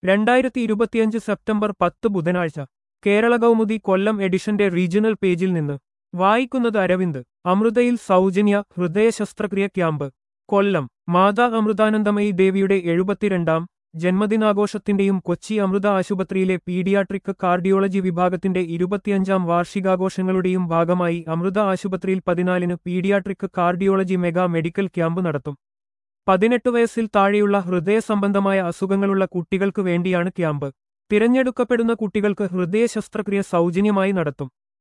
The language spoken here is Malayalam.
രണ്ടായിരത്തി ഇരുപത്തിയഞ്ച് സെപ്റ്റംബർ പത്ത് ബുധനാഴ്ച കേരള കൗമുദി കൊല്ലം എഡിഷന്റെ റീജിയണൽ പേജിൽ നിന്ന് വായിക്കുന്നത് അരവിന്ദ് അമൃതയിൽ സൗജന്യ ഹൃദയ ശസ്ത്രക്രിയ ക്യാമ്പ് കൊല്ലം മാതാ അമൃതാനന്ദമയി ദേവിയുടെ എഴുപത്തിരണ്ടാം ജന്മദിനാഘോഷത്തിന്റെയും കൊച്ചി അമൃത ആശുപത്രിയിലെ പീഡിയാട്രിക് കാർഡിയോളജി വിഭാഗത്തിന്റെ ഇരുപത്തിയഞ്ചാം വാർഷികാഘോഷങ്ങളുടെയും ഭാഗമായി അമൃത ആശുപത്രിയിൽ പതിനാലിന് paediatric cardiology mega medical camp നടത്തും പതിനെട്ട് വയസ്സിൽ താഴെയുള്ള ഹൃദയ സംബന്ധമായ അസുഖങ്ങളുള്ള കുട്ടികൾക്ക് വേണ്ടിയാണ് ക്യാമ്പ് തിരഞ്ഞെടുക്കപ്പെടുന്ന കുട്ടികൾക്ക് ഹൃദയ ശസ്ത്രക്രിയ സൗജന്യമായി നടത്തും